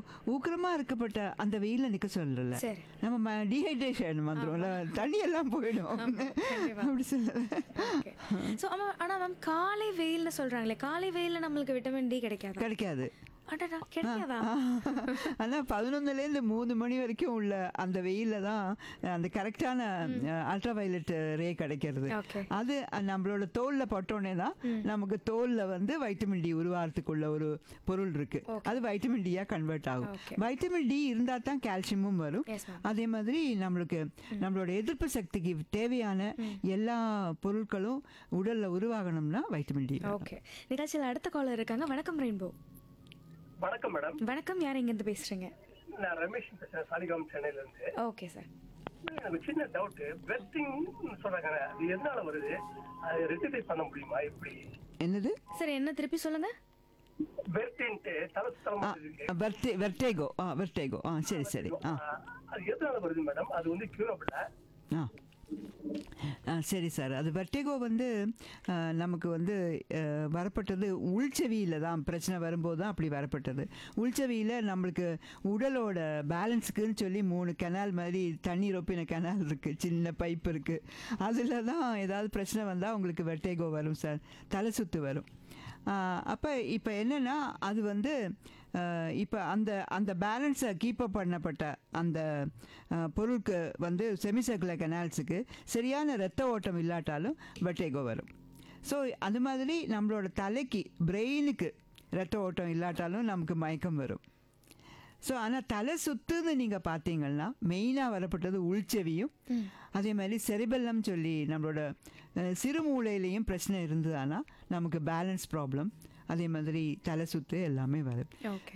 ஊக்கரமா இருக்கப்பட்ட அந்த வெயில்ல நிக்க சொல்லல சரி. நம்ம டீஹைட்ரேஷன் வந்துரும்ல தண்ணி எல்லாம் போயிடும் கண்டிப்பா. அப்படி சொல்லல ஓகே ஸோ ஆமாம் ஆனால் மேம் காலை வெயில்னு சொல்கிறாங்களே காலை வெயிலில் நம்மளுக்கு விட்டமின் டி கிடைக்காதா கிடைக்காது அடடா கிடைக்காதா ஆனால் பதினொன்னுலேருந்து மூணு மணி வரைக்கும் உள்ள அந்த வெயிலில் தான் அந்த கரெக்டான அல்ட்ரா வயலட் ரே கிடைக்கிறது Okay. அது நம்மளோட தோலில் பட்டோன்னே தான் நமக்கு தோலில் வந்து வைட்டமின் டி உருவாகிறதுக்குள்ள ஒரு பொருள் இருக்கு அது வைட்டமின் டியாக கன்வெர்ட் ஆகும் Okay. வைட்டமின் டி இருந்தால் தான் கால்சியமும் வரும் Yes, ma'am. அதே மாதிரி நம்மளுக்கு நம்மளோட எதிர்ப்பு சக்திக்கு தேவையான எல்லா பொருட்களும் உடல்ல உருவாகணும்னா வைட்டமின் டி ஓகே நிகழ்ச்சியில் அடுத்த காலர் இருக்காங்க வணக்கம் ரெயின்போ வணக்கம் மேடம் வணக்கம் யார் இங்கேருந்து பேசுகிறீங்க நான் ரமேஷ் பேசுறேன் சாலிகிராம் சென்னையில இருந்து ஓகே சார் எனக்கு சின்ன டவுட் வெஸ்டிங் சொல்றாங்க அது எதனால வருது அது ரெட்டிஃபை பண்ண முடியுமா எப்படி என்னது சார் என்ன திருப்பி சொல்லுங்க வெர்டின்ட்டு தலை சுத்தமா இருக்கு வெர்டே வெர்டேகோ ஆ வெர்டேகோ ஆ சரி சரி ஆ அது எதனால வருது மேடம் அது வந்து கியூரபிள் ஆ ஆ சரி சார் அது வெர்டிகோ வந்து ஆ, நமக்கு வந்து ஆ, வரப்பட்டது உள்செவியில் தான் பிரச்சனை வரும்போது தான் அப்படி வரப்பட்டது உள்செவியில் நம்மளுக்கு உடலோட பேலன்ஸுக்குன்னு சொல்லி மூணு கெனால் மாதிரி தண்ணி ரொப்பின கெனால் இருக்குது சின்ன பைப் இருக்குது அதில் தான் ஏதாவது பிரச்சனை வந்தால் உங்களுக்கு வெர்டேகோ வரும் சார் தலை சுத்து வரும் அப்போ இப்போ என்னென்னா அது வந்து இப்போ அந்த அந்த பேலன்ஸை கீப் அப் பண்ணப்பட்ட அந்த அஹ், பொருளுக்கு வந்து செமிசர்க்குலர் கெனால்ஸுக்கு சரியான ரத்த ஓட்டம் இல்லாட்டாலும் வெட்டேகோ வரும் ஸோ அது மாதிரி நம்மளோட தலைக்கு பிரெயினுக்கு ரத்த ஓட்டம் இல்லாட்டாலும் நமக்கு மயக்கம் வரும் ஸோ ஆனால் தலை சுத்துன்னு நீங்கள் பார்த்தீங்கன்னா மெயினாக வரப்பட்டது உள்செவியும் அதே மாதிரி செரிபெல்லம் சொல்லி நம்மளோட அஹ், சிறுமூளையிலையும் பிரச்சனை இருந்ததுன்னா நமக்கு பேலன்ஸ் ப்ராப்ளம் அதே மாதிரி தலை சுத்து எல்லாமே வரும் ஓகே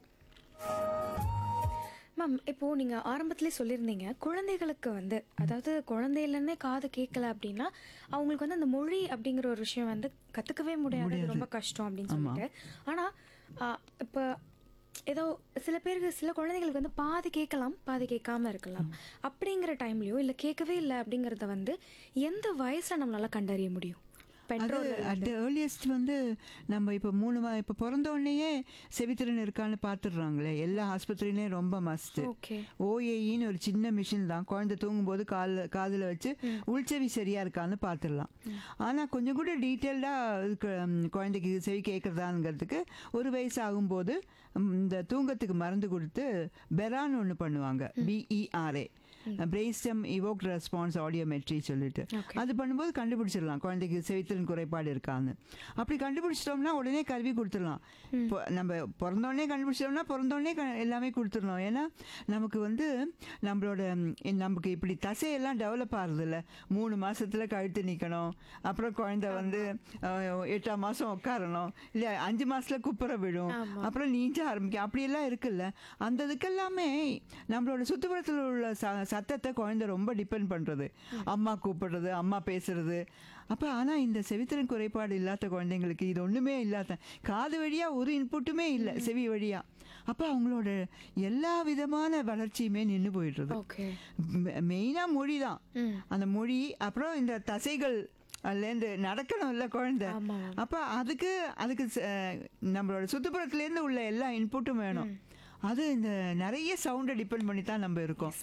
மேம் இப்போ நீங்க ஆரம்பத்திலே சொல்லியிருந்தீங்க குழந்தைகளுக்கு வந்து அதாவது குழந்தையிலேருந்தே காது கேட்கல அப்படின்னா அவங்களுக்கு வந்து அந்த மொழி அப்படிங்கிற ஒரு விஷயம் வந்து கத்துக்கவே முடியாது அது ரொம்ப கஷ்டம் அப்படின்னு சொல்லிட்டு ஆனா ஆ, இப்போ ஏதோ சில பேருக்கு சில குழந்தைகளுக்கு வந்து பாதி கேட்கலாம் பாதி கேட்காம இருக்கலாம் அப்படிங்கிற டைம்லயோ இல்லை கேட்கவே இல்லை அப்படிங்கிறத வந்து எந்த வயசுல நம்மளால கண்டறிய முடியும் அது பெற்றோர் அட் ஏர்லியஸ்ட் வந்து நம்ம இப்போ மூணு மா இப்போ பிறந்த உடனேயே செவித்திறன் இருக்கான்னு பார்த்துடுறாங்களே எல்லா ஆஸ்பத்திரியிலையும் ரொம்ப மஸ்ட்டு ஓகே ஓஏஇன்னு ஒரு சின்ன மிஷின் தான் குழந்தை தூங்கும்போது கால் காதில் வச்சு உள்செவி சரியாக இருக்கான்னு பார்த்துடலாம் ஆனால் கொஞ்சம் கூட டீட்டெயில்டாக இருக்க ம், குழந்தைக்கு செவி கேட்குறதாங்கிறதுக்கு ஒரு வயசு ஆகும்போது ம், இந்த தூங்கத்துக்கு மருந்து கொடுத்து பெரான் ஒன்று பண்ணுவாங்க BERA brain stem evoke response audiometry சொல்லிட்டு அது பண்ணும்போது கண்டுபிடிச்சிடலாம் குழந்தைக்கு செவித்திறன் குறைபாடு இருக்கான்னு அப்படி கண்டுபிடிச்சிட்டோம்னா உடனே கல்வி கொடுத்துடலாம் இப்போ நம்ம பிறந்தோடனே கண்டுபிடிச்சிட்டோம்னா பிறந்தோடனே க எல்லாமே கொடுத்துடணும் ஏன்னா நமக்கு வந்து நம்மளோட ம், நமக்கு இப்படி தசையெல்லாம் டெவலப் ஆகுதுல்ல மூணு மாசத்துல கழுத்து நிற்கணும் அப்புறம் குழந்தை வந்து அஹ், எட்டாம் மாதம் உட்காரணும் இல்லை அஞ்சு மாசத்துல குப்புற விழும் அப்புறம் நீஞ்ச ஆரம்பிக்கும் அப்படியெல்லாம் இருக்குல்ல அந்த இதுக்கெல்லாமே நம்மளோட சுற்றுப்புறத்தில் உள்ள ச சத்தத்தை குழந்தை ரொம்ப டிபெண்ட் பண்ணுறது அம்மா கூப்பிடுறது அம்மா பேசுறது அப்போ ஆனால் இந்த செவித்திறன் குறைபாடு இல்லாத குழந்தைங்களுக்கு இது ஒன்றுமே இல்லாத காது வழியாக ஒரு இன்புட்டுமே இல்லை செவி வழியாக அப்போ அவங்களோட எல்லா விதமான வளர்ச்சியுமே நின்று போயிடுறது ஓகே மெயினாக மொழி தான் அந்த மொழி அப்புறம் இந்த தசைகள் அதுலேருந்து நடக்கணும்ல குழந்தை ஆமா. அப்போ அதுக்கு அதுக்கு ச- நம்மளோட சுற்றுப்புறத்துலேருந்து உள்ள எல்லா இன்புட்டும் வேணும் அது இந்த நிறைய சவுண்டை டிபெண்ட் பண்ணி தான் நம்ம இருக்கோம்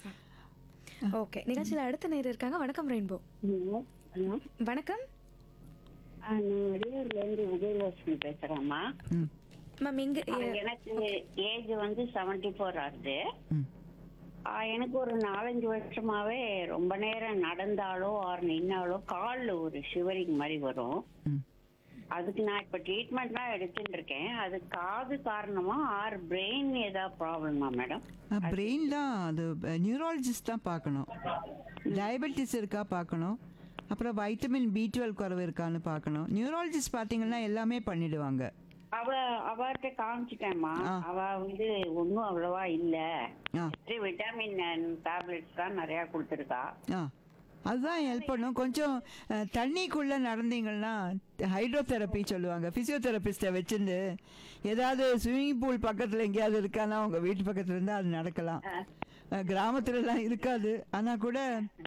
ஓகே நிகழ்ச்சியில் அடுத்த நேரம் இருக்காங்க வணக்கம் ரெயின்போ ஹலோ ஹலோ வணக்கம் ஆ, நான் வெளியூர்ல இருந்து விஜயலட்சுமி பேசுறேம்மா ம் மேம் இங்க ஆ, எனக்கு ஏஜ் வந்து செவன்டி ஃபோர் ஆகுது ம் ஆ, எனக்கு ஒரு நாலஞ்சு வருஷமாவே ரொம்ப நேரம் நடந்தாலோ ஆர் நின்னாலோ கால்ல ஒரு ஷிவரிங் மாதிரி வரும் ம் அதுக்கு நான் இப்ப ட்ரீட்மெண்ட்லாம் எடுத்துட்டு இருக்கேன் அது காது காரணமா ஆர் பிரெயின் ஏதாவது ப்ராப்ளமா மேடம் பிரெயின் தான் அது நியூராலஜிஸ்ட் தான் பார்க்கணும் டயபெட்டிஸ் இருக்கா பார்க்கணும் அப்புறம் வைட்டமின் பி டுவெல் குறைவு இருக்கான்னு பார்க்கணும் நியூராலஜிஸ்ட் பார்த்தீங்கன்னா எல்லாமே பண்ணிடுவாங்க அவ அவர்கிட்ட காமிச்சிட்டேம்மா ஆ. அவ வந்து ஒன்றும் அவ்வளவா இல்ல ஆ விட்டமின் டேப்லெட்ஸ் தான் நிறைய கொடுத்துருக்கா ஆ அதுதான் ஹெல்ப் பண்ணும் கொஞ்சம் அஹ், தண்ணிக்குள்ளே நடந்தீங்கன்னா ஹைட்ரோதெரப்பி சொல்லுவாங்க ஃபிசியோதெரபிஸ்ட்டை வச்சுருந்து ஏதாவது ஸ்விம்மிங் பூல் பக்கத்தில் எங்கேயாவது இருக்கானா உங்கள் வீட்டு பக்கத்தில் இருந்தால் அது நடக்கலாம் அஹ், கிராமத்துலலாம் இருக்காது ஆனால் கூட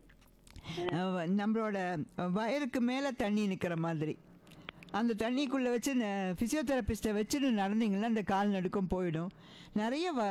அஹ், நம்மளோட வயருக்கு மேலே தண்ணி நிற்கிற மாதிரி அந்த தண்ணிக்குள்ளே வச்சு ஃபிசியோதெரபிஸ்ட்டை வச்சுட்டு நடந்தீங்கன்னா அந்த கால் நடுக்கம் போயிடும் நிறைய வ